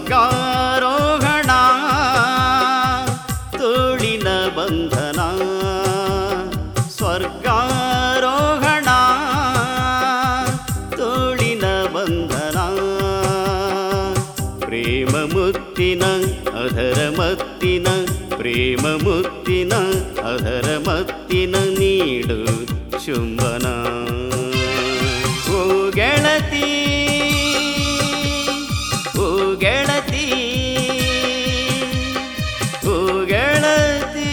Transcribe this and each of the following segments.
ಸ್ವರ್ಗಾರೋಹಣ ತೋಳಿನ ಬಂಧನ ಸ್ವರ್ಗಾರೋಹಣ ತೋಳಿನ ಬಂಧನ ಪ್ರೇಮ ಮುತ್ತಿನ ಅಧರ ಮತ್ತಿನ ಪ್ರೇಮ ಮುತ್ತಿನ ಅಧರ ಮತ್ತಿನ ನೀಡು ಚುಂಬನ ಓ ಗೆಳತಿ ಓ ಗೆಳತಿ ಓ ಗೆಳತಿ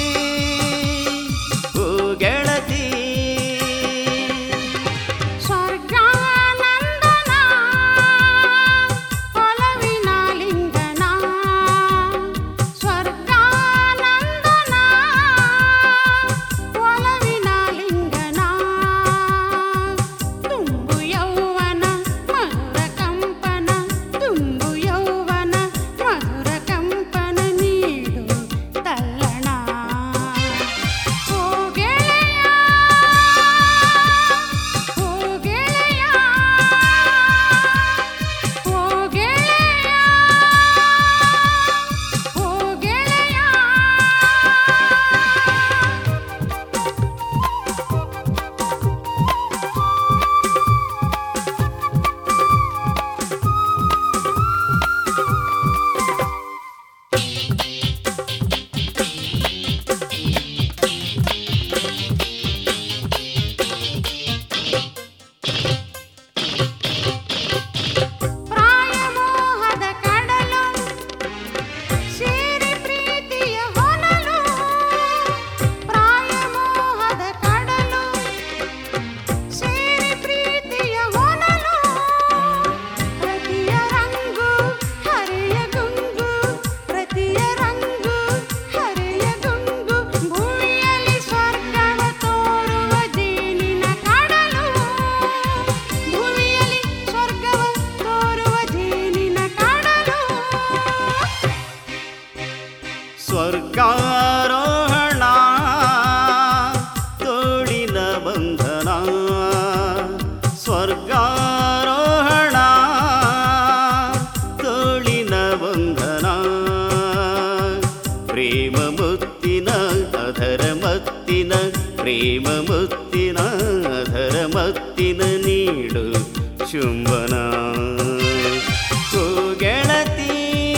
ಓ ಗೆಳತಿ ಸ್ವರ್ಗಾನಂದನ ಒಲವಿನ ಲಿಂಗನ ಸ್ವರ್ಗಾನಂದನ ಒಲವಿನ ಲಿಂಗನ ತುಂಬು ಯೌವನ ಮಧುರ ಕಂಪನ ತುಂಬು ಯೌವನ ಮಧುರ ಕಂಪನ ನೀಡು ತಲ್ಲಣ ಓ ಗೆಳೆಯ ಓ ಗೆಳೆಯ ಓ ಗೆಳೆಯ ಓ ಗೆಳೆಯ ಪ್ರಾಯಮೋಹದ ಕಡಲು ಸೇರಿ ಪ್ರೀತಿಯ ಹೊನಲು ಪ್ರಾಯಮೋಹದ ಕಡಲು ಸೇರಿ ಪ್ರೀತಿಯ ಹೊನಲು ಪ್ರತಿಯ ರಂಗು ಹರೆಯ ಗುಂಗು ಪ್ರತಿಯ ರಂಗು ಹರೆಯ ಗುಂಗು ಭೂಮಿಯಲ್ಲಿ ಸ್ವರ್ಗವ ತೋರುವ ಜೇನಿನ ಕಡಲು ಭೂಮಿಯಲ್ಲಿ ಸ್ವರ್ಗವ ತೋರುವ ಜೇನಿನ ಕಡಲು ಸ್ವರ್ಗಾರೋಹಣ ತೋಳಿನ ಬಂಧನ ಸ್ವರ್ಗಾರೋಹಣ ತೋಳಿನ ಬಂಧನ ಪ್ರೇಮ ಮುತ್ತಿನ ಅಧರ ಮತ್ತಿನ ಪ್ರೇಮ ಮುತ್ತಿನ ಅಧರ ಮತ್ತಿನ ನೀಡು ಚುಂಬನ ಓ ಗೆಳತಿ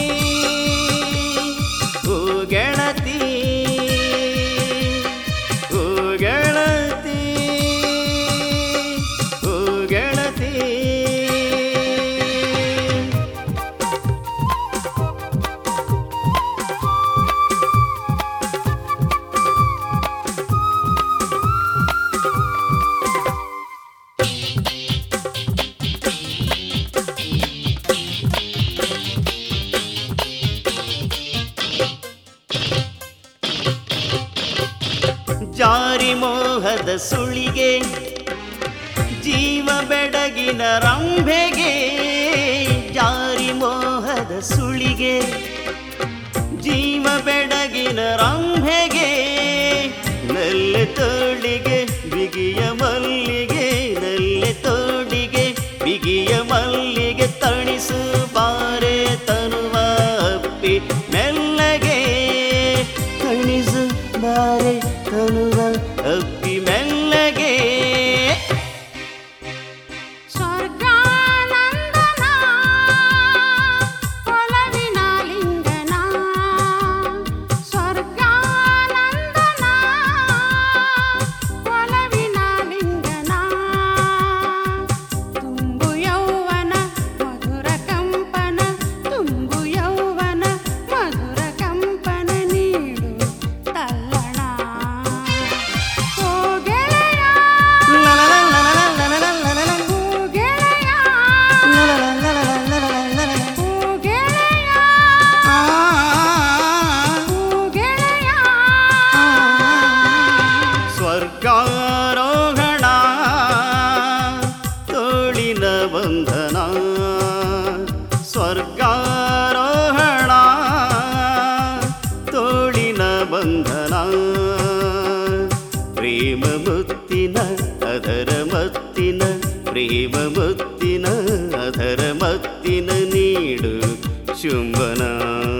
ಓ ಗೆಳತಿ ಓ ಗೆಳತಿ ಓ ಗೆಳತಿ ಜಾರಿ ಮೋಹದ ಸುಳಿಗೆ ಜೀವ ಬೆಡಗಿನ ರಂಭೆಗೆ ಜಾರಿ ಮೋಹದ ಸುಳಿಗೆ ಜೀವ ಬೆಡಗಿನ ರಂಭೆಗೆ ನಲ್ಲೆ ತೋಳಿಗೆ ಬಿಗಿಯ ಮಲ್ಲಿಗೆ ನಲ್ಲೆ ತೋಡಿಗೆ ಬಿಗಿಯ ಮಲ್ಲಿಗೆ ತಣಿಸು ಬಾರೆ ತನುವ ಅಪ್ಪಿ ಮೆಲ್ಲಗೆ ತಣಿಸು ಬಾರೆ ತನುವ ಅಪ್ಪಿ ಮೆಲ್ಲಗೆ ಸ್ವರ್ಗಾನಂದನ ಒಲವಿನ ಲಿಂಗನ ಸ್ವರ್ಗಾನಂದನ ಒಲವಿನ ಲಿಂಗನ ತುಂಬು ಯೌವನ ಮಧುರ ಕಂಪನ ತುಂಬು ಯೌವನ ಮಧುರ ಕಂಪನ ನೀಡು ತಲ್ಲಣ ಓ ಗೆಳೆಯ ಓ ಗೆಳೆಯ ಓ ಗೆಳೆಯ ಓ ಗೆಳೆಯ ಸ್ವರ್ಗಾರೋಹಣ ತೋಳಿನ ಬಂಧನ ಸ್ವರ್ಗಾರೋಹಣ ತೋಳಿನ ಬಂಧನ ಪ್ರೇಮ ಮುತ್ತಿನ ಅದರ ಮತ್ತಿನ ಪ್ರೇಮ ಮುತ್ತಿನ ಅದರ ಮತ್ತಿನ ನೀಡು ಚುಂಬನ